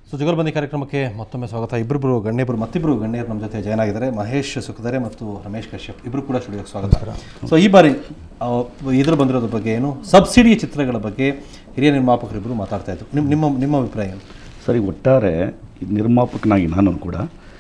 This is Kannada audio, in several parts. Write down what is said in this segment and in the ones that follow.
ಸೊ ಜುಗಲ್ಬಂದಿ ಕಾರ್ಯಕ್ರಮಕ್ಕೆ ಮತ್ತೊಮ್ಮೆ ಸ್ವಾಗತ ಇಬ್ಬರಿಬ್ಬರು ಗಣ್ಯರು ಮತ್ತಿಬ್ಬರು ಗಣ್ಯರು ನಮ್ಮ ಜೊತೆ ಜಾಯ್ನ್ ಆಗಿದ್ದಾರೆ ಮಹೇಶ್ ಸುಖದರೆ ಮತ್ತು ರಮೇಶ್ ಕಶ್ಯಪ್ ಇಬ್ಬರು ಕೂಡ ಸ್ಟುಡಿಯೋಗೆ ಸ್ವಾಗತ ಸೊ ಈ ಬಾರಿ ಆ, ಇದ್ರ ಬಂದಿರೋದ್ರ ಬಗ್ಗೆ ಏನು ಸಬ್ಸಿಡಿ ಚಿತ್ರಗಳ ಬಗ್ಗೆ ಹಿರಿಯ ನಿರ್ಮಾಪಕರಿಬ್ಬರು ಮಾತಾಡ್ತಾ ಇದ್ರು ನಿಮ್ಮ ನಿಮ್ಮ ನಿಮ್ಮ ಅಭಿಪ್ರಾಯ ಏನು ಸರಿ ಒಟ್ಟಾರೆ ಈ ನಿರ್ಮಾಪಕನಾಗಿ ನಾನು ಕೂಡ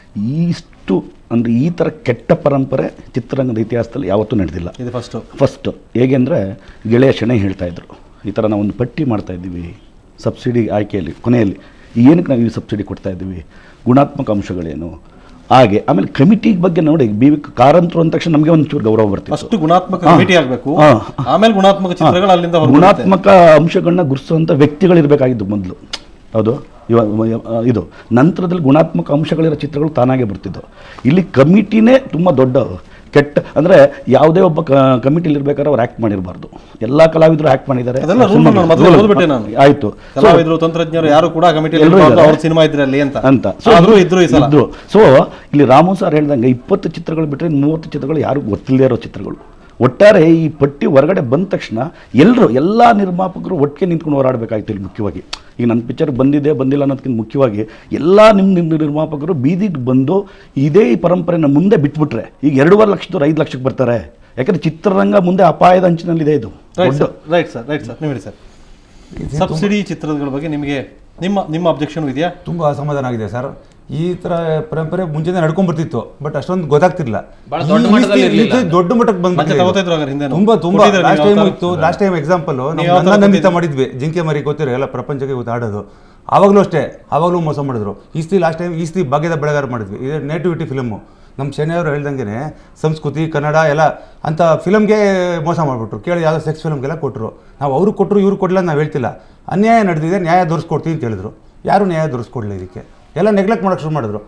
ಇಷ್ಟು ಅಂದರೆ ಈ ಥರ ಕೆಟ್ಟ ಪರಂಪರೆ ಚಿತ್ರರಂಗದ ಇತಿಹಾಸದಲ್ಲಿ ಯಾವತ್ತೂ ನಡೆದಿಲ್ಲ ಇದು ಫಸ್ಟು ಫಸ್ಟು ಹೇಗೆ ಅಂದರೆ ಗೆಳೆಯ ಶೆಣೆ ಹೇಳ್ತಾ ಇದ್ರು ಈ ಥರ ನಾವು ಒಂದು ಪಟ್ಟಿ ಮಾಡ್ತಾ ಇದ್ದೀವಿ ಸಬ್ಸಿಡಿ ಆಯ್ಕೆಯಲ್ಲಿ ಕೊನೆಯಲ್ಲಿ ಏನಕ್ಕೆ ನಾವು ಈ ಸಬ್ಸಿಡಿ ಕೊಡ್ತಾ ಇದ್ದೀವಿ ಗುಣಾತ್ಮಕ ಅಂಶಗಳೇನು ಹಾಗೆ ಆಮೇಲೆ ಕಮಿಟಿ ಬಗ್ಗೆ ನೋಡಿ ಬಿ ವಿ ಕಾರಂತರು ಅಂದ ತಕ್ಷಣ ನಮಗೆ ಒಂಚೂರು ಗೌರವ ಬರ್ತಿತ್ತು ಫಸ್ಟ್ ಗುಣಾತ್ಮಕ ಕಮಿಟಿ ಆಗಬೇಕು ಹಾ. ಆಮೇಲೆ ಗುಣಾತ್ಮಕ ಚಿತ್ರಗಳು ಅಲ್ಲಿಂದ ಹೊರಗೆ ಗುಣಾತ್ಮಕ ಅಂಶಗಳನ್ನ ಗುರುತಿಸುವಂಥ ವ್ಯಕ್ತಿಗಳಿರಬೇಕಾಗಿದ್ದು ಮೊದಲು ಹೌದು ಇವ ಇವ- ಇದು ನಂತರದಲ್ಲಿ ಗುಣಾತ್ಮಕ ಅಂಶಗಳಿರೋ ಚಿತ್ರಗಳು ತಾನಾಗೆ ಬರ್ತಿದ್ದು ಇಲ್ಲಿ ಕಮಿಟಿನೇ ತುಂಬ ದೊಡ್ಡ ಕೆಟ್ಟ ಅಂದರೆ ಯಾವುದೇ ಒಬ್ಬ ಕಮಿಟಿಲಿ ಇರ್ಬೇಕಾದ್ರೆ ಅವ್ರು ಆ್ಯಕ್ಟ್ ಮಾಡಿರಬಾರ್ದು ಎಲ್ಲ ಕಲಾವಿದರು ಆ್ಯಕ್ಟ್ ಮಾಡಿದ್ದಾರೆ ಅದೆಲ್ಲ rule ನಾನು ಮೊದಲೇ ಓದ್ಬಿಟ್ಟೆ ನಾನು. ಆಯಿತು ಕಲಾವಿದರು ತಂತ್ರಜ್ಞರು ಯಾರು ಕೂಡ ಕಮಿಟಿ ಎಲ್ರೂ ಇದ್ದಾರೆ. ಅವ್ರ ಸಿನಿಮಾ ಇದ್ರೆ ಅಲ್ಲಿ ಅಂತ ಅಂತ ಆದ್ರೂ ಇದ್ರು ಈ ಸಲ ಇದ್ರು ಸೊ ಇಲ್ಲಿ ರಾಮು ಸರ್ ಹೇಳ್ದಂಗೆ ಇಪ್ಪತ್ತು ಚಿತ್ರಗಳು ಬಿಟ್ಟರೆ ಮೂವತ್ತು ಚಿತ್ರಗಳು ಯಾರು ಗೊತ್ತಿಲ್ಲದೆ ಇರೋ ಚಿತ್ರಗಳು ಒಟ್ಟಾರೆ ಈ ಪಟ್ಟಿ ಹೊರಗಡೆ ಬಂದ ತಕ್ಷಣ ಎಲ್ಲರೂ ಎಲ್ಲ ನಿರ್ಮಾಪಕರು ಒಟ್ಟಿಗೆ ನಿಂತ್ಕೊಂಡು ಹೋರಾಡಬೇಕಾಗಿತ್ತು ಇಲ್ಲಿ ಮುಖ್ಯವಾಗಿ ಈಗ ನನ್ನ ಪಿಕ್ಚರ್ ಬಂದಿದೆ ಬಂದಿಲ್ಲ ಅನ್ನೋದಕ್ಕಿಂತ ಮುಖ್ಯವಾಗಿ ಎಲ್ಲ ನಿಮ್ಮ ನಿಮ್ಮ ನಿರ್ಮಾಪಕರು ಬೀದಿಗೆ ಬಂದು ಇದೇ ಈ ಪರಂಪರೆನ ಮುಂದೆ ಬಿಟ್ಬಿಟ್ರೆ ಈಗ ಎರಡೂವರೆ ಲಕ್ಷದವ್ರು ಐದು ಲಕ್ಷಕ್ಕೆ ಬರ್ತಾರೆ ಯಾಕಂದ್ರೆ ಚಿತ್ರರಂಗ ಮುಂದೆ ಅಪಾಯದ ಅಂಚಿನಲ್ಲಿದೆ ಇದು ರೈಟ್ ದೊಡ್ಡ sir right sir right sir ನೀವು ಹೇಳಿ ಸರ್ ಸಬ್ಸಿಡಿ ಚಿತ್ರಗಳ ಬಗ್ಗೆ ನಿಮಗೆ ನಿಮ್ಮ ನಿಮ್ಮ ಅಬ್ಜೆಕ್ಷನ್ ಇದೆಯಾ ತುಂಬ ಅಸಮಾಧಾನ ಆಗಿದೆ ಸರ್ ಈ ಥರ ಪರಂಪರೆ ಮುಂಚೆನೇ ನಡ್ಕೊಂಡ್ ಬರ್ತಿತ್ತು ಬಟ್ ಅಷ್ಟೊಂದು ಗೊತ್ತಾಗ್ತಿರ್ಲಿಲ್ಲ ಬಹಳ ದೊಡ್ಡ ಈ- ಈ- ಮಟ್ಟದಲ್ಲಿ ಈ- ಇರ್ಲಿಲ್ಲ. ಈ ದೊಡ್ಡ ಮಟ್ಟಕ್ಕೆ ಮತ್ತೆ ಬಂದ್ಬಿಟ್ಟಿದೆ ತಗೋತಾ ಇದು. ಇದ್ರು ಹಾಗಾದ್ರೆ ಹಿಂದೆನೂ? ತುಂಬಾ ತುಂಬಾ ಕೊಟ್ಟಿದ್ದಾರೆ ಲಾಸ್ಟ್ ನೀವು ಟೈಮ್ ಯಾವ ಇತ್ತು ಲಾಸ್ಟ್ ಟೈಮ್ ಎಕ್ಸಾಂಪಲ್ ನೀವು ಯಾವ ಥರ ನಂದಿತ ಕೊಟ್ಟಿದ್ದೀರಿ? ಮಾಡಿದ್ವಿ ಜಿಂಕೆ ಮರಿ ಗೊತ್ತಿರೋ ಎಲ್ಲ ಪ್ರಪಂಚಕ್ಕೆ ಇವತ್ತು ಆಡೋದು ಆವಾಗಲೂ ಅಷ್ಟೇ ಆವಾಗಲೂ ಮೋಸ ಮಾಡಿದ್ರು ಈಸ್ತಿ ಲಾಸ್ಟ್ ಟೈಮ್ ಈಸ್ತಿ ಭಾಗ್ಯದ ಬೆಳೆಗಾರ ಮಾಡಿದ್ವಿ ಇದು ನೇಟಿವಿಟಿ ಫಿಲಮು ನಮ್ಮ ಶನಿಯವರು ಹೇಳ್ದಂಗೆ ಸಂಸ್ಕೃತಿ ಕನ್ನಡ ಎಲ್ಲ ಅಂತ ಫಿಲಮ್ಗೆ ಮೋಸ ಮಾಡಿಬಿಟ್ರು ಕೇಳಿ ಯಾವುದೋ ಸೆಕ್ಸ್ ಫಿಲಮ್ಗೆಲ್ಲ ಕೊಟ್ಟರು ನಾವು ಅವ್ರು ಕೊಟ್ಟರು ಇವ್ರು ಕೊಡಲಿಲ್ಲ ನಾವು ಹೇಳ್ತಿಲ್ಲ ಅನ್ಯಾಯ ನಡೆದಿದೆ ನ್ಯಾಯ ದೊರಸ್ಕೊಡ್ತೀವಿ ಅಂತ ಹೇಳಿದ್ರು ಯಾರು ನ್ಯಾಯ ದೊರಸ್ಕೊಡ್ಲಿಲ್ಲ ಇದಕ್ಕೆ ಎಲ್ಲ ನೆಗ್ಲೆಕ್ಟ್ ಮಾಡೋಕೆ ಶುರು ಮಾಡಿದ್ರು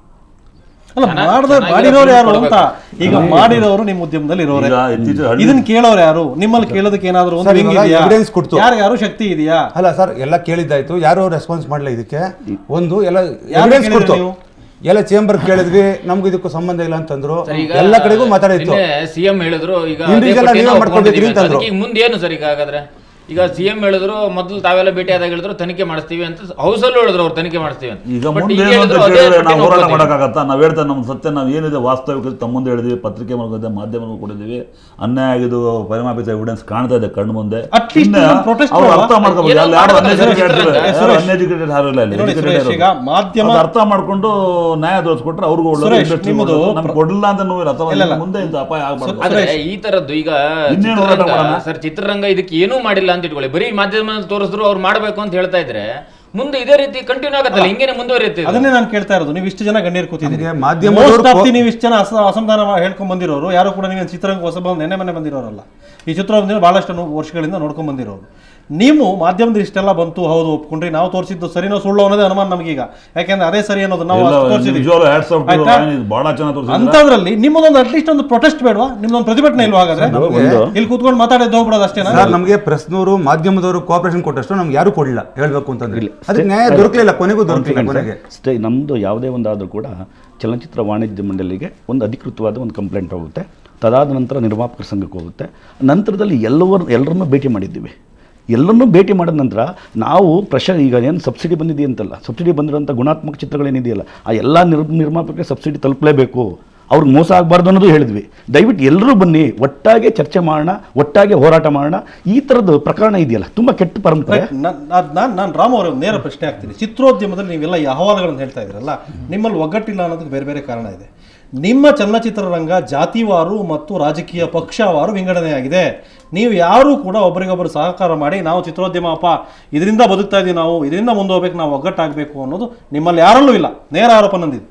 ಅಲ್ಲ ಚೆನ್ನಾಗಿ- ಮಾಡ್ದ ಚೆನ್ನಾಗಿರೋ ಮಾಡಿರೋರು ಯಾರು film ಅಂತ ಈಗ ಮಾಡಿರೋರು ನಿಮ್ಮ ಉದ್ಯಮದಲ್ಲಿ ಇರೋರೆ ಈಗ ಇತ್ತೀಚೆಗೆ ಹಳ್ಳಿ- ಇದನ್ನ ಕೇಳೋರು ಯಾರು ನಿಮ್ಮಲ್ಲಿ ಕೇಳೋದಕ್ಕೆ ಏನಾದ್ರು ಒಂದು ಸರ್, wing ಇವಾಗ ಇದೆಯಾ? evidence ಕೊಡ್ತು. ಯಾರು ಯಾರು ಶಕ್ತಿ ಇದೆಯಾ ಅಲ್ಲ ಸರ್ ಎಲ್ಲ ಕೇಳಿದ್ದಾಯ್ತು ಯಾರು ರೆಸ್ಪಾನ್ಸ್ ಮಾಡಲಿಲ್ಲ ಇದಕ್ಕೆ ಒಂದು ಎಲ್ಲ ಯಾರು ಎವಿಡೆನ್ಸ್ ಕೇಳಿದ್ರಿ ಕೊಡ್ತು ನೀವು? ಎಲ್ಲ ಚೇಂಬರ್ ಕೇಳಿದ್ವಿ ನಮ್ಗೆ ಇದಕ್ಕೂ ಸಂಬಂಧ ಇಲ್ಲ ಅಂತಂದ್ರು ಸರ್, ಈಗ ಎಲ್ಲ ಕಡೆಗೂ ಮಾತಾಡಿತ್ತು ನಿನ್ನೆ ಸಿಎಂ ಹೇಳಿದ್ರು ಈಗ Individual ಅದೇ ನೀವೇ ಪಟ್ಟಿನ ಮಾಡ್ಕೊಳ್ಬೇಕ್ರಿ ಒಪ್ಕೊಂಡಿದೀವಿ ಅಂತ. ಅಂತಂದ್ರು. ಅದಕ್ಕೆ ಈಗ ಮುಂದೆ ಏನು ಸರ್ ಈಗ ಹಾಗಾದ್ರೆ ಈಗ ಸಿಎಂ ಹೇಳಿದ್ರು ಮೊದಲು ತಾವೆಲ್ಲ ಭೇಟಿ ಆದಾಗ ಹೇಳಿದ್ರು ತನಿಖೆ ಮಾಡಿಸ್ತೀವಿ ಅಂತ ಹೌಸ್ ಅಲ್ಲೂ ಹೇಳಿದ್ರು ಅವ್ರು ತನಿಖೆ ಮಾಡಿಸ್ತೀವಿ ಅಂತ ಈಗ But ಮುಂದೆ ಈಗ ಏನು ಅಂತ ಹೇಳಿದ್ರು ಅದೇ ಕೇಳಿದ್ರೆ ಪಟ್ಟಿನ ನಾವು ಹೋರಾಟ ಒಪ್ಕೊತೀವಿ. ಮಾಡೋಕ್ಕಾಗತ್ತಾ ನಾವು ಹೇಳ್ತಾ ನಮ್ಮ ಸತ್ಯ ನಾವು ಏನಿದೆ ವಾಸ್ತವಿಕ ತಮ್ಮ ಮುಂದೆ ಹೇಳಿದ್ವಿ ಪತ್ರಿಕೆ ಮೂಲಕ ಮಾಧ್ಯಮಗಳು ಕೊಟ್ಟಿದ್ದೀವಿ ಅನ್ಯಾಯ ಆಗಿದ್ದು ಪರಿಮಾಪಿತ ಎವಿಡೆನ್ಸ್ ಕಾಣ್ತಾ ಇದೆ ಕಣ್ಣು ಮುಂದೆ At least ಇನ್ನು ಇದನ್ನ protest ಅವ್ರು ಮಾಡುವ. ಅರ್ಥ ಮಾಡ್ಕೋಬೇಕು ಏನೋ ಅಲ್ಲಿ ಯಾರು ಮಾಡ್ತಾರೆ ಅನ್ಎಜುಕೇಟೆಡ್ ಚಿತ್ರರಂಗ. ಯಾರು ಸುರೇಶ್. ಅನ್ಎಜುಕೇಟೆಡ್ ಯಾರು ಇಲ್ಲ ಇಲ್ಲಿ ನೋಡಿ educated ಸುರೇಶ್, ಇರೋರು. ಈಗ ಮಾಧ್ಯಮ- ಅದು ಅರ್ಥ ಮಾಡ್ಕೊಂಡು ನ್ಯಾಯ ದೋರಿಸ್ಕೊಟ್ರೆ ಅವ್ರಿಗೂ ಒಳ್ಳೆ ಸುರೇಶ್, industry ನಿಮ್ಮದು ಒಳ್ಳೆದು. ನಮ್ಗೆ ಕೊಡಲಿಲ್ಲ ಅಂತ ನೋವಿಲ್ಲ ಅಥವಾ ಇಲ್ಲ, ಇಲ್ಲ. ಮುಂದೆ ಇಂಥ ಅಪಾಯ ಆಗ್ಬಾರ್ದು ಆದ್ರೆ ಈ ತರದ್ದು ಈಗ ಇನ್ನೇನು ಹೋರಾಟ ಚಿತ್ರರಂಗ ಮಾಡೋಣ? ಸರ್ ಚಿತ್ರರಂಗ ಇದಕ್ಕೆ ಏನೂ ಮಾಡಿಲ್ಲ ಅಂತ ಇಟ್ಕೊಳ್ಳಿ ಬರೀ ಮಾಧ್ಯಮದಲ್ಲಿ ತೋರಿಸಿದ್ರು ಅವ್ರು ಮಾಡ್ಬೇಕು ಅಂತ ಹೇಳ್ತಾ ಇದ್ರೆ ಮುಂದೆ ಇದೇ ರೀತಿ ಕಂಟಿನ್ಯೂ ಆಗತ್ತಲ್ಲ ಹಿಂಗೇನೆ ಮುಂದುವರಿಯುತ್ತೆ ಇದು. ಅದನ್ನೇ ನಾನು ಕೇಳ್ತಾ ಇರೋದು ನೀವು ಇಷ್ಟು ಜನ ಗಣ್ಯರು ಕೂತಿದ್ದೀರಿ ನಮ್ಗೆ ಮಾಧ್ಯಮದವ್ರು Most of the ಕೋ- ನೀವು ಇಷ್ಟು ಜನ ಅಸ- ಅಸಮಾಧಾನ ಮಾ- ಹೇಳ್ಕೊಂಡ್ ಬಂದಿರೋರು ಯಾರು ಕೂಡ ನೀವು ಚಿತ್ರರಂಗ ಹೊಸಬ ನೆನ್ನೆ ಮನೆ ಬಂದಿರೋರಲ್ಲ ಈ ಚಿತ್ರರಂಗದಲ್ಲಿ ಬಹಳಷ್ಟು ನು- ವರ್ಷಗಳಿಂದ ನೋಡ್ಕೊಂಡ್ ಬಂದಿರೋರು ನೀವು ಮಾಧ್ಯಮದಲ್ಲಿ ಇಷ್ಟೆಲ್ಲ ಬಂತು ಹೌದು ಒಪ್ಕೊಂಡ್ರಿ ನಾವು ತೋರಿಸಿದ್ದು ಸರಿನೋ ಸುಳ್ಳು ಅನ್ನೋದೇ ಅನುಮಾನ ನಮಗೀಗ ಯಾಕೆಂದ್ರೆ ಅದೇ ಸರಿ ಅನ್ನೋದು ನಾವು ಇಲ್ಲ, ಅಷ್ಟು ತೋರ್ಸಿದ್ವಿ. ನಿಜವಾಗ್ಲೂ hats off to ಆಯ್ತಾ? ಏನು ಇದು ಬಹಳ ಚೆನ್ನಾಗಿ ತೋರಿಸಿದ್ದಾರೆ. ಅಂತದ್ರಲ್ಲಿ ನಿಮ್ಮದೊಂದು ಅಟ್ಲೀಸ್ಟ್ ಒಂದು ಪ್ರೊಟೆಸ್ಟ್ ಬೇಡವಾ ನಿಮ್ದೊಂದು ಪ್ರತಿಭಟನೆ ಇಲ್ವಾ ಹಾಗಾದ್ರೆ ಒಂದು ಇಲ್ಲಿ ಕೂತ್ಕೊಂಡು ಮಾತಾಡೋದು ಹೋಗ್ಬಿಡೋದು ಅಷ್ಟೇನಾ ಸರ್ ನಮಗೆ ಪ್ರೆಸ್ನವರು ಮಾಧ್ಯಮದವರು ಕೋಆಪರೇಷನ್ ಕೊಟ್ಟಷ್ಟು ನಮ್ಗೆ ಯಾರು ಕೊಡಲಿಲ್ಲ ಹೇಳ್ಬೇಕು ಅಂತಂದ್ರೆ ಅದಕ್ಕೆ ನ್ಯಾಯ ದೊರಕಲಿಲ್ಲ ಕೊನೆಗೂ ದೊರಕಲಿಲ್ಲ ಕೊನೆಗೆ ಸ್ಟೇ ನಮ್ಮದು ಯಾವುದೇ ಒಂದಾದರೂ ಕೂಡ ಚಲನಚಿತ್ರ ವಾಣಿಜ್ಯ ಮಂಡಳಿಗೆ ಒಂದು ಅಧಿಕೃತವಾದ ಒಂದು ಕಂಪ್ಲೇಂಟ್ ಹೋಗುತ್ತೆ ತದಾದ ನಂತರ ನಿರ್ಮಾಪಕರ ಸಂಘಕ್ಕೆ ಹೋಗುತ್ತೆ ನಂತರದಲ್ಲಿ ಎಲ್ಲವರು ಎಲ್ಲರನ್ನೂ ಭೇಟಿ ಮಾಡಿದ್ದೀವಿ ಎಲ್ಲರನ್ನೂ ಭೇಟಿ ಮಾಡಿದ ನಂತರ ನಾವು ಪ್ರೆಷ ಈಗ ಏನು ಸಬ್ಸಿಡಿ ಬಂದಿದೆಯಂತಲ್ಲ ಸಬ್ಸಿಡಿ ಬಂದಿರೋಂಥ ಗುಣಾತ್ಮಕ ಚಿತ್ರಗಳೇನಿದೆಯಲ್ಲ ಆ ಎಲ್ಲ ನಿರ್ ನಿರ್ಮಾಪಕರಿಗೆ ಸಬ್ಸಿಡಿ ತಲುಪಲೇಬೇಕು ಅವ್ರಿಗೆ ಮೋಸ ಆಗಬಾರ್ದು ಅನ್ನೋದು ಹೇಳಿದ್ವಿ ದಯವಿಟ್ಟು ಎಲ್ಲರೂ ಬನ್ನಿ ಒಟ್ಟಾಗೆ ಚರ್ಚೆ ಮಾಡೋಣ ಒಟ್ಟಾಗೆ ಹೋರಾಟ ಮಾಡೋಣ ಈ ಥರದ್ದು ಪ್ರಕರಣ ಇದೆಯಲ್ಲ ತುಂಬ ಕೆಟ್ಟ ಪರಂಪರೆ ನಾನು ನಾನು ರಾಮ್ ಅವರ ನೇರ ಪ್ರಶ್ನೆ ಆಗ್ತೀನಿ ಚಿತ್ರೋದ್ಯಮದಲ್ಲಿ ನೀವೆಲ್ಲ ಈ ಅಹವಾಲುಗಳನ್ನು ಹೇಳ್ತಾ ಇದ್ರಲ್ಲ ನಿಮ್ಮಲ್ಲಿ ಒಗ್ಗಟ್ಟಿಲ್ಲ ಅನ್ನೋದಕ್ಕೆ ಬೇರೆ ಬೇರೆ ಕಾರಣ ಇದೆ ನಿಮ್ಮ ಚಲನಚಿತ್ರರಂಗ ಜಾತಿವಾರು ಮತ್ತು ರಾಜಕೀಯ ಪಕ್ಷವಾರು ವಿಂಗಡಣೆಯಾಗಿದೆ ನೀವು ಯಾರೂ ಕೂಡ ಒಬ್ಬರಿಗೊಬ್ಬರು ಸಹಕಾರ ಮಾಡಿ ನಾವು ಚಿತ್ರೋದ್ಯಮ ಅಪ್ಪ ಇದರಿಂದ ಬದುಕ್ತಾ ಇದೀವಿ ನಾವು ಇದರಿಂದ ಮುಂದೆ ಹೋಗ್ಬೇಕು ನಾವು ಒಗ್ಗಟ್ಟಾಗಬೇಕು ಅನ್ನೋದು ನಿಮ್ಮಲ್ಲಿ ಯಾರಲ್ಲೂ ಇಲ್ಲ ನೇರ ಆರೋಪ ನಂದಿದ್ದು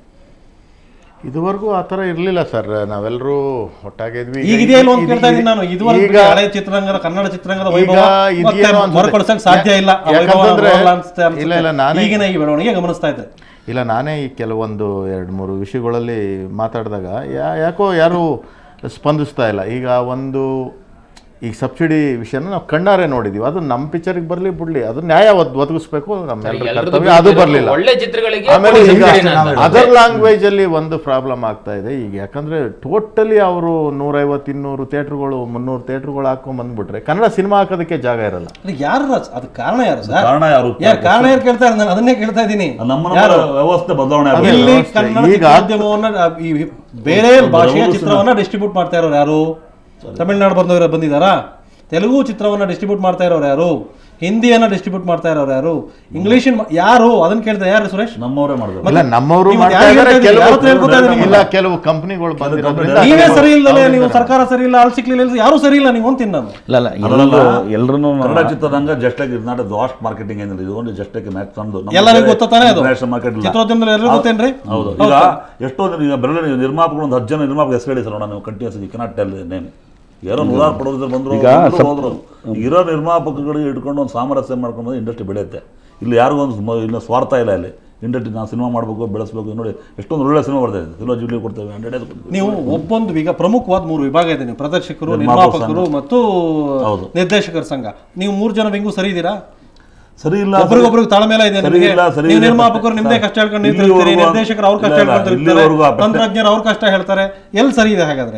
ಇದುವರೆಗೂ ಆ ಥರ ಇರಲಿಲ್ಲ ಸರ್ ನಾವೆಲ್ಲರೂ ಒಟ್ಟಾಗಿದ್ವಿ ಈಗ ಇದೆಯಾ ಇಲ್ವಾ ಅಂತ ಕೇಳ್ತಾ ಇದ್ದೀನಿ ನಾನು ಇದುವರೆಗೂ ಈಗ ಹಳೆ ಚಿತ್ರರಂಗದ ಕನ್ನಡ ಚಿತ್ರರಂಗದ ಈಗ ವೈಭವ ಇದೇನೋ ಮತ್ತೆ ಅನ್ಸುತ್ತೆ. ಮರುಕಳಿಸಕ್ಕೆ ಸಾಧ್ಯ ಇಲ್ಲ ಆ ವೈಭವ ಯಾಕಂತಂದ್ರೆ- ಬರಲ್ಲ ಅನ್ಸುತ್ತೆ ಅನ್ಸುತ್ತೆ. ಇಲ್ಲ, ಇಲ್ಲ, ನಾನೇ- ಈಗಿನ ಈ ಬೆಳವಣಿಗೆ ಗಮನಿಸ್ತಾ ಇದ್ದೆ ಇಲ್ಲ ನಾನೇ ಈ ಕೆಲವೊಂದು ಎರಡು ಮೂರು ವಿಷಯಗಳಲ್ಲಿ ಮಾತಾಡಿದಾಗ ಯಾ ಯಾಕೋ ಯಾರೂ ಸ್ಪಂದಿಸ್ತಾ ಇಲ್ಲ ಈಗ ಒಂದು ಈಗ ಸಬ್ಸಿಡಿ ವಿಷಯನ ನಾವು ಕಣ್ಣಾರೆ ನೋಡಿದೀವಿ ಅದು ನಮ್ಮ ಪಿಕ್ಚರ್ಗೆ ಬರಲಿ ಬಿಡ್ಲಿ ಅದು ನ್ಯಾಯ ಒದ್- ಒದಗಿಸ್ಬೇಕು ನಮ್ಮೆಲ್ಲರ ಎಲ್ರದ್ದು ಕರ್ತವ್ಯ ಅದು ಬಿಟ್ಟಿರೋದು ಬರಲಿಲ್ಲ ಒಳ್ಳೆ ಚಿತ್ರಗಳಿಗೆ ಆಮೇಲೆ ಈಗ subsidy ನ ಅಂತ. ಅದರ್ ಲ್ಯಾಂಗ್ವೇಜ್ ಅಲ್ಲಿ ಒಂದು ಪ್ರಾಬ್ಲಮ್ ಆಗ್ತಾ ಇದೆ ಈಗ ಯಾಕಂದ್ರೆ ಟೋಟಲಿ ಅವರು ನೂರೈವತ್ತು ಇನ್ನೂರು ಥಿಯೇಟ್ರುಗಳು ಮುನ್ನೂರು ಥಿಯೇಟ್ರುಗಳು ಹಾಕೊಂಡ್ ಬಂದ್ಬಿಟ್ರೆ ಕನ್ನಡ ಸಿನಿಮಾ ಹಾಕೋದಕ್ಕೆ ಜಾಗ ಇರಲ್ಲ ಅದು ಯಾರು ರಾಜ್- ಅದು ಕಾರಣ ಯಾರು ಸರ್ ಕಾರಣ ಯಾರು ಯಾರು ಕಾರಣ ಯಾರು ಕೇಳ್ತಾ ಇದ್ದಾರೆ ನಾನು ಅದನ್ನೇ ಕೇಳ್ತಾ ಇದ್ದೀನಿ ನಮ್ಮ ನಮ್ಮ ಯಾರು ವ್ಯವಸ್ಥೆ ಬದಲಾವಣೆ ಅದೇ. ಆಗಿದೆ. ಇಲ್ಲಿ ವ್ಯವಸ್ಥೆ. ಕನ್ನಡ ಈಗ ಚಿತ್ರೋದ್ಯಮವನ್ನ ಆ, ಈ ಬೇರೆ ಭಾಷೆಯ ಚಿತ್ರವನ್ನ ಡಿಸ್ಟ್ರಿಬ್ಯೂಟ್ ಮಾಡ್ತಾ ಇರೋರು ಯಾರು ತಮಿಳ್ನಾಡು ಬಂದವರು ಬಂದಿದ್ದಾರಾ ತೆಲುಗು ಚಿತ್ರವನ್ನ ಡಿಸ್ಟ್ರಿಬ್ಯೂಟ್ ಮಾಡ್ತಾ ಇರೋರು ಯಾರು ಹಿಂದಿಯನ್ನ ಡಿಸ್ಟ್ರಿಬ್ಯೂಟ್ ಮಾಡ್ತಾ ಇರೋರು ಯಾರು ಇಂಗ್ಲಿಷ್ ಯಾರು ಅದನ್ನ ಕೇಳ್ತಾ ಯಾರು ಸುರೇಶ್ ನಮ್ಮವರೇ ಮಾಡಿದ್ರು ಇಲ್ಲ ನಮ್ಮವರು ನೀವು ಮಾಡ್ತಾ ಯಾರು ಇದ್ದಾರೆ ಹೇಳ್ತಾ ಇದ್ದೀರಿ? ಕೆಲವು ಯಾರ ಹತ್ರ ಹೇಳ್ಕೊತಾ ಇದ್ದೀರಿ ಇಲ್ಲ ಕೆಲವು ಕಂಪ್ನಿಗಳು ಬಂದಿರೋದ್ರಿಂದ ನೀವೇ ಸರಿ ಇಲ್ಲದೆ ನೀವು ಸರ್ಕಾರ ಸರಿ ಇಲ್ಲ ಅಲ್ಲಿ ಸಿಕ್ಲಿಲ್ಲ ಯಾರು ಸರಿ ಇಲ್ಲ ನೀವು ಅಂತೀನಿ ನಾನು ಇಲ್ಲ ಇಲ್ಲ ಅದರಲ್ಲ ಎಲ್ಲರೂ ಕನ್ನಡ ಚಿತ್ರರಂಗ just like is not last marketing ಏನಿಲ್ಲ ಇದು ಓನ್ಲಿ ಜಸ್ಟ್ ಲೈಕ್ ಮ್ಯಾಕ್ಸ್ ನಮ್ದು ನಮ್ಮ ಎಲ್ಲರಿಗೂ ಬೇರೆ ಗೊತ್ತಾ ತಾನೇ ಅದು? international market ಇಲ್ಲ. ಚಿತ್ರೋದ್ಯಮದಲ್ಲಿ ಎಲ್ಲರಿಗೂ ಗೊತ್ತೇನ್ರಿ? ಹೌದು ಹೌದು. ಈಗ ಎಷ್ಟೋ ಜನ ಈಗ ಬೆರಳು ನೀವು ನಿರ್ಮಾಪಕರು ಒಂದು ಹತ್ತು ಜನ ನಿರ್ಮಾಪಕ ಹೆಸರು ಹೇಳಿ ಸರ್ ನೋಡೋಣ ನೀವು continues you cannot tell name ಯಾರೋ ನೂರಾರು ಪ್ರೊಡ್ಯೂಸರ್ ಬಂದ್ರು ಈಗ ಬಂದ್ರು, ಸಪ್- ಹೋದ್ರು ಈಗ ಇರೋ ನಿರ್ಮಾಪಕಗಳಿಗೆ ಇಟ್ಕೊಂಡು ಒಂದು ಸಾಮರಸ್ಯ ಮಾಡ್ಕೊಂಡು ಇಂಡಸ್ಟ್ರಿ ಬೆಳೆಯುತ್ತೆ ಇಲ್ಲಿ ಯಾರಿಗೂ ಒಂದು ಮ- ಇಲ್ಲ ಸ್ವಾರ್ಥ ಇಲ್ಲ ಇಲ್ಲಿ ಇಂಡಸ್ಟ್ರಿ ನಾವು ಸಿನಿಮಾ ಮಾಡಬೇಕು ಬೆಳೆಸಬೇಕು ನೋಡಿ ಎಷ್ಟೊಂದು ಒಳ್ಳೆ ಸಿನಿಮಾ ಬರ್ತಾ ಇದೆ ಸಿನಿಮಾ ಜುಬ್ಲಿ ಕೊಡ್ತೇವೆ ಹಂಡ್ರೆಡ್ ಡೇಸ್ ನೀವು ಒಬ್ಬೊಂದು ಈಗ ಪ್ರಮುಖವಾದ ಮೂರು ವಿಭಾಗ ಇದೆ ನೀವು ಪ್ರದರ್ಶಕರು ನಿರ್ಮಾಪಕ ನಿರ್ಮಾಪಕರು ಮತ್ತು ಹೌದು. ನಿರ್ದೇಶಕರ ಸಂಘ ನೀವು ಮೂರು ಜನ ವಿಂಗು ಸರಿ ಇದ್ದೀರಾ ಸರಿ ಇಲ್ಲ ಒಬ್ರಿಗೊಬ್ರಿಗೆ ತಾಳ್ಮೇಲ ಇದೆ ಸರಿ ನಿಮಗೆ ಇಲ್ಲ, ಸರಿ ನೀವು ಇಲ್ಲ. ನಿರ್ಮಾಪಕರು ನಿಮ್ದೇ ಕಷ್ಟ ಹೇಳ್ಕೊಂಡು ನಿಂತಿರ್ತೀರಿ ಇಲ್ಲಿವರೆಗೂ ನಿರ್ದೇಶಕರು ಅವ್ರ ಕಷ್ಟ ಇಲ್ಲ, ಇಲ್ಲ, ಹೇಳ್ಕೊಂಡು ಇಲ್ಲಿವರೆಗೂ ಆ ಇರ್ತಾರೆ ಪ್ರಶ್ನೆ- ತಂತ್ರಜ್ಞರು ಅವ್ರ ಕಷ್ಟ ಹೇಳ್ತಾರೆ ಎಲ್ಲಿ ಸರಿ ಇದೆ ಹಾಗಾದ್ರೆ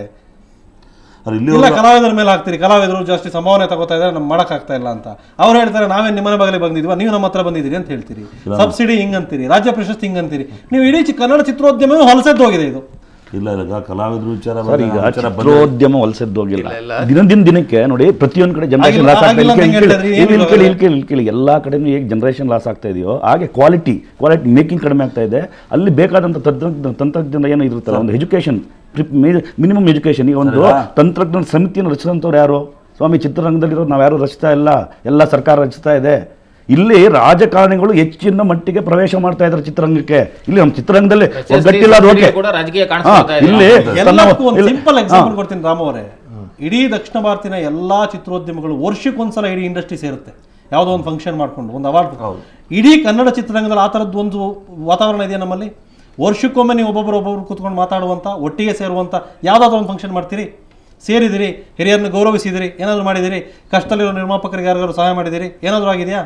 ಅದು ಇಲ್ಲ ಇಲ್ಲಿ ಕಲಾವಿದರ ಮೇಲೆ ಹಾಕ್ತೀರಿ ಕಲಾವಿದರು ಜಾಸ್ತಿ ಸಂಭಾವನೆ ತಗೋತಾ ಇದ್ದಾರೆ ನಮ್ಗೆ ಮಾಡಕ್ ಆಗ್ತಾ ಇಲ್ಲ ಅಂತ ಅವ್ರು ಹೇಳ್ತಾರೆ ನಾವೇ ನಿಮ್ಮನೆ ಬಗಲಿಗೆ ಬಂದಿದ್ವಾ ನೀವು ನಮ್ಮ ಹತ್ರ ಬಂದಿದ್ದೀರಿ ಅಂತ ಹೇಳ್ತೀರಿ ಸಬ್ಸಿಡಿ ಹಿಂಗಂತೀರಿ ರಾಜ್ಯ ಪ್ರಶಸ್ತಿ ಹಿಂಗಂತೀರಿ ನೀವು ಇಡೀ ಚಿ- ಕನ್ನಡ ಚಿತ್ರೋದ್ಯಮವೇ ಹೊಲಸೆದ್ದು ಹೋಗಿದೆ ಇದು ಇಲ್ಲ ಇಲ್ಲ ಕಲಾವಿದ್ರು ವಿಚಾರ ಸರ್ ಬಂದಾಗ ಈಗ ಆ ವಿಚಾರ ಬಂದಾಗ- ಚಿತ್ರೋದ್ಯಮ ವಲಸೆದ್ದು ಹೋಗಿಲ್ಲ ದಿನ ದಿನ ದಿನಕ್ಕೆ ನೋಡಿ ಪ್ರತಿಯೊಂದು ಕಡೆ ಜನರೇಷನ್ ಆಗಿಲ್ಲ- ಲಾಸ್ ಆಗ್ತಾ ಆಗಿಲ್ಲ ಅಂತ ಇದೆ ಹೆಂಗ್ ಹೇಳ್ತಾ ಇದ್ರಿ? ಏನು ಇಲ್ಲಿ ಕೇಳಿ ಇಲ್ಲಿ ಕೇಳಿ ಇಲ್ಲಿ ಕೇಳಿ ಎಲ್ಲ ಕಡೆನೂ ಹೇಗೆ ಜನರೇಷನ್ ಲಾಸ್ ಆಗ್ತಾ ಇದೆಯೋ ಹಾಗೆ ಕ್ವಾಲಿಟಿ ಕ್ವಾಲಿಟಿ ಮೇಕಿಂಗ್ ಕಡಿಮೆ ಆಗ್ತಾ ಇದೆ ಅಲ್ಲಿ ಬೇಕಾದಂಥ ತಂತ್ರಜ್ಞ ತಂತ್ರಜ್ಞಾನ ಏನು ಇರುತ್ತಲ್ಲ ಒಂದು ಎಜುಕೇಷನ್ ಮಿನಿಮಮ್ ಎಜುಕೇಷನ್ ಈಗ ಒಂದು ಸರಿನಾ? ತಂತ್ರಜ್ಞಾನ ಸಮಿತಿಯನ್ನು ರಚಿಸಿದಂಥವ್ರು ಯಾರು ಸ್ವಾಮಿ ಚಿತ್ರರಂಗದಲ್ಲಿರೋ ನಾವು ಯಾರು ರಚಿಸ್ತಾ ಇಲ್ಲ ಎಲ್ಲ ಸರ್ಕಾರ ರಚಿಸ್ತಾ ಇದೆ ಇಲ್ಲಿ ರಾಜಕಾರಣಿಗಳು ಹೆಚ್ಚಿನ ಮಟ್ಟಿಗೆ ಪ್ರವೇಶ ಮಾಡ್ತಾ ಇದ್ದಾರೆ ಚಿತ್ರರಂಗಕ್ಕೆ ಇಲ್ಲಿ ನಮ್ಮ ಚಿತ್ರರಂಗದಲ್ಲಿ SST ಒಗ್ಗಟ್ಟಿಲ್ಲ ಅದು ಓಕೆ ಕೂಡ ರಾಜಕೀಯ ಹಾ, ಕಾಣಿಸ್ಕೊಳ್ತಾ ಇದೆ. ಇಲ್ಲಿ ಎಲ್ಲದಕ್ಕೂ ಒಂದು ಇಲ್ಲಿ- ಸಿಂಪಲ್ ಹಾ. ಎಕ್ಸಾಂಪಲ್ ಕೊಡ್ತೀನಿ ರಾಮ ಅವರೇ ಇಡೀ ದಕ್ಷಿಣ ಭಾರತಿನ ಎಲ್ಲಾ ಚಿತ್ರೋದ್ಯಮಗಳು ವರ್ಷಕ್ಕೊಂದ್ಸಲ ಇಡೀ ಇಂಡಸ್ಟ್ರಿ ಸೇರುತ್ತೆ ಯಾವುದೋ ಒಂದು ಫಂಕ್ಷನ್ ಮಾಡ್ಕೊಂಡು ಒಂದು ಅವಾರ್ಡ್ ಇಡೀ ಕನ್ನಡ ಚಿತ್ರರಂಗದಲ್ಲಿ ಆ ಥರದ್ದು ಒಂದು ವಾತಾವರಣ ಇದೆಯಾ ನಮ್ಮಲ್ಲಿ ವರ್ಷಕ್ಕೊಮ್ಮೆ ನೀವು ಒಬ್ಬೊಬ್ಬರು ಒಬ್ಬೊಬ್ರು ಕೂತ್ಕೊಂಡು ಮಾತಾಡುವಂಥ ಒಟ್ಟಿಗೆ ಸೇರುವಂಥ ಯಾವುದಾದ್ರೂ ಒಂದು ಫಂಕ್ಷನ್ ಮಾಡ್ತೀರಿ ಸೇರಿದಿರಿ ಹಿರಿಯರನ್ನು ಗೌರವಿಸಿದಿರಿ ಏನಾದರೂ ಮಾಡಿದಿರಿ ಕಷ್ಟದಲ್ಲಿರೋ ನಿರ್ಮಾಪಕರಿಗೆ ಯಾರಿಗಾದ್ರು ಸಹಾಯ ಮಾಡಿದಿರಿ ಏನಾದರೂ ಆಗಿದೆಯಾ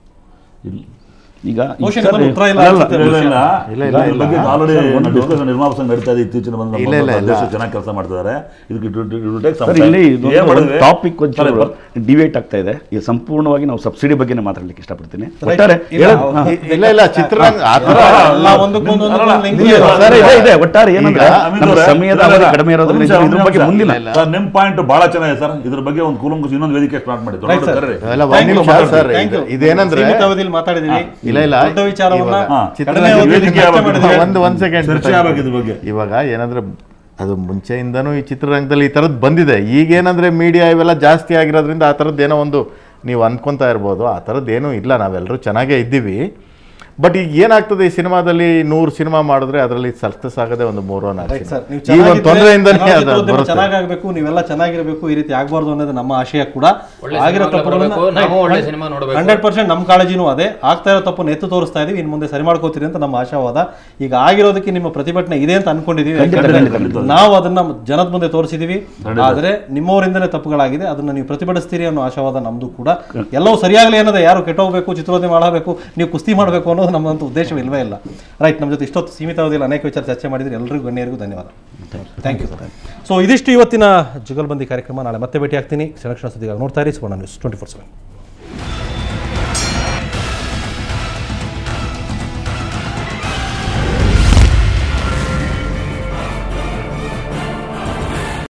ಇಲ್ಲ. ಈಗ ಈ ಬಹುಶಃ ಸರಿ- ನಿಮ್ಮಲ್ಲಿ ಉತ್ತರ ಇಲ್ಲ ಅಲ್ಲ, ಅನ್ಸುತ್ತೆ. ಇಲ್ಲ, ಇಲ್ಲ, ಇಲ್ಲ. ಇಲ್ಲ, ಇಲ್ಲ, ಇದ್ರ ಬಗ್ಗೆ ಆಲ್ರೆಡಿ ಡಿಸ್ಕಷನ್ ನಿರ್ಮಾಪ ಸಂಘ ನಡೀತಾ ಇದೆ ಇತ್ತೀಚಿನ ಬಂದ ನಮ್ಮ ಇಲ್ಲ, ಇಲ್ಲ, ಇಲ್ಲ. ದೇಶ ಚೆನ್ನಾಗಿ ಕೆಲಸ ಮಾಡ್ತಿದ್ದಾರೆ ಇದಕ್ಕೆ it will- it will take some sir time. ಇಲ್ಲಿ ಏನ್ ಮಾಡಿದ್ವಿ? ಟಾಪಿಕ್ ಸರಿ, ಬರ್- ಡಿವೇಟ್ ಆಗ್ತಾ ಇದೆ ಈಗ ಸಂಪೂರ್ಣವಾಗಿ ನಾವು ಸಬ್ಸಿಡಿ ಬಗ್ಗೆನೇ ಮಾತಾಡ್ಲಿಕ್ಕೆ ಇಷ್ಟಪಡ್ತೀನಿ Right. ಒಟ್ಟಾರೆ ಇಲ್ಲ, ಹೇಳೋದು- ಅವ್ರು- ಹಾ. ಇಲ್ಲ ಇಲ್ಲ ಚಿತ್ರರಂಗ ಆ ಥರ ಎಲ್ಲ ಒಂದಕ್ಕೊಂದು ಅಲ್ಲ, ಒಂದಕ್ಕೊಂದು link ಇಲ್ಲ, ಇದೆ. ಸರ್ ಇದೆ ಇದೆ ಒಟ್ಟಾರೆ ಏನಂದ್ರೆ ಈಗ ಅಮೀನ್ ನಮ್ಮ ಅವರೇ, ಸಮಯದ ಇಲ್ಲ, ಅವಧಿ ಇಲ್ಲ. ಕಡಿಮೆ ಇರೋದ್ರಿಂದ ಒಂದು ನಿಮಿಷ, ಇದ್ರ ಬಗ್ಗೆ ಒಂದು ನಿಮಿಷ. ಮುಂದಿನ ಸರ್, ನಿಮ್ ಪಾಯಿಂಟ್ ಬಹಳ ಚೆನ್ನಾಗಿದೆ ಸರ್ ಇದ್ರ ಬಗ್ಗೆ ಒಂದು ಕೂಲಂಕುಷ ಇನ್ನೊಂದು ವೇದಿಕೆ ಸ್ಟಾರ್ಟ್ ಮಾಡಿ Right, sir. ಕರ್ರಿ. ಅಲ್ಲ Thank ಒಂದ್ you, ನಿಮಿಷ ಸರ್ Thank you. ಇದೇನಂದ್ರೆ ಸೀಮಿತ ಅವಧಿಯಲ್ಲಿ ಮಾತಾಡಿದೀವಿ ಇಲ್ಲ, ಇಲ್ಲ. ದೊಡ್ಡ ವಿಚಾರವನ್ನ ಇವಾಗ ಹಾ. ಕಡಿಮೆ ಚಿತ್ರರಂಗ ಅವಧಿಯಲ್ಲಿ ವೇದಿಕೆ ಚರ್ಚೆ ಆಗ್ಬೇಕು. ಮಾಡಿದ್ದೀವಿ. ಒಂದು ಒಂದ್ ಸೆಕೆಂಡ್ ಚರ್ಚೆ ಆಗ್ಬೇಕು ಇದ್ರ ಬಗ್ಗೆ ಇವಾಗ ಏನಂದ್ರೆ ಅದು ಮುಂಚೆಯಿಂದನೂ ಈ ಚಿತ್ರರಂಗದಲ್ಲಿ ಈ ಥರದ್ದು ಬಂದಿದೆ ಈಗೇನಂದ್ರೆ ಮೀಡಿಯಾ ಇವೆಲ್ಲ ಜಾಸ್ತಿ ಆಗಿರೋದ್ರಿಂದ ಆ ಥರದ್ದು ಏನೋ ಒಂದು ನೀವು ಅಂದ್ಕೊಂತಾ ಇರ್ಬೋದು ಆ ಥರದ್ದು ಏನೂ ಇಲ್ಲ ನಾವೆಲ್ಲರೂ ಚೆನ್ನಾಗೇ ಇದ್ದೀವಿ ಬಟ್ ಈಗ ಏನಾಗ್ತದೆ ಈ ಸಿನಿಮಾದಲ್ಲಿ ನೂರು ಸಿನಿಮಾ ಮಾಡಿದ್ರೆ ಅದರಲ್ಲಿ ಸಕ್ಸಸ್ ಆಗದೆ ಒಂದು ಮೂರೋ ನಾಲ್ಕು Right, sir. ನೀವು ಸಿನಿಮಾ. ಈ ಒಂದು ಚೆನ್ನಾಗಿದ್ರೆ ತೊಂದರೆಯಿಂದನೇ ಕನ್ನಡ ಅದು ಚಿತ್ರೋದ್ಯಮ ಬರುತ್ತೆ ಚೆನ್ನಾಗಾಗ್ಬೇಕು ನೀವೆಲ್ಲ ಚೆನ್ನಾಗಿರ್ಬೇಕು ಈ ರೀತಿ ಆಗ್ಬಾರ್ದು ಅನ್ನೋದು ನಮ್ಮ ಆಶಯ ಕೂಡ ಒಳ್ಳೆ ಆಗಿರೋ ಸಿನಿಮಾಗಳು ತಪ್ಪುಗಳನ್ನ ಬರ್ಬೇಕು, ನಾವು ಒಳ್ಳೆ ಸಿನಿಮಾ ನೋಡ್ಬೇಕು. ಹಂಡ್ರೆಡ್ ಪರ್ಸೆಂಟ್ ನಮ್ಮ ಕಾಳಜಿನೂ ಅದೇ ಆಗ್ತಾ ಇರೋ ತಪ್ಪನ್ನು ಎತ್ತು ತೋರಿಸ್ತಾ ಇದೀವಿ ಇನ್ನು ಮುಂದೆ ಸರಿ ಮಾಡ್ಕೋತೀರಿ ಅಂತ ನಮ್ಮ ಆಶಾವಾದ ಈಗ ಆಗಿರೋದಕ್ಕೆ ನಿಮ್ಮ ಪ್ರತಿಭಟನೆ ಇದೆ ಅಂತ ಅನ್ಕೊಂಡಿದೀವಿ ಖಂಡಿತ, ಯಾಕಂದ್ರೆ ಖಂಡಿತ, ಖಂಡಿತ. ನಾವು ಅದನ್ನ ಜನದ ಮುಂದೆ ತೋರಿಸಿದೀವಿ ಆದ್ರೆ ನಿಮ್ಮವರಿಂದಲೇ ತಪ್ಪುಗಳಾಗಿದೆ ಅದನ್ನ ನೀವು ಪ್ರತಿಭಟಿಸ್ತೀರಿ ಅನ್ನೋ ಆಶಾವಾದ ನಮ್ದು ಕೂಡ ಎಲ್ಲವೂ ಸರಿಯಾಗಲಿ ಅನ್ನೋದೇ ಯಾರು ಕೆಟ್ಟೋಗ್ಬೇಕು ಚಿತ್ರೋದ್ಯಮ ಮಾಡಬೇಕು ನೀವು ಕುಸ್ತಿ ಮಾಡಬೇಕು ಅನ್ನೋದು ನಮ್ಮಂತ ಉದ್ದೇಶ ಇಲ್ವೇ ಇಲ್ಲ ರೈಟ್ ನಮ್ಮ ಜೊತೆ ಇಷ್ಟೊತ್ತು ಸೀಮಿತ ಅವಧಿಯಲ್ಲಿ ಅನೇಕ ವಿಚಾರ ಚರ್ಚೆ ಮಾಡಿದ್ರೆ ಎಲ್ಲರಿಗೂ ಗಣ್ಯರಿಗೂ ಧನ್ಯವಾದ ಥ್ಯಾಂಕ್ ಯು ಸೊ ಇದಿಷ್ಟು ಇವತ್ತಿನ ಜುಗಲ್ಬಂದಿ ಕಾರ್ಯಕ್ರಮ ನಾಳೆ ಮತ್ತೆ ಭೇಟಿ ಆಗ್ತೀನಿ ಸೆಲೆಕ್ಷನ್ ಸುದ್ದಿಗಾಗಿ ನೋಡ್ತಾ ಇರಿ Suvarna news twenty four seven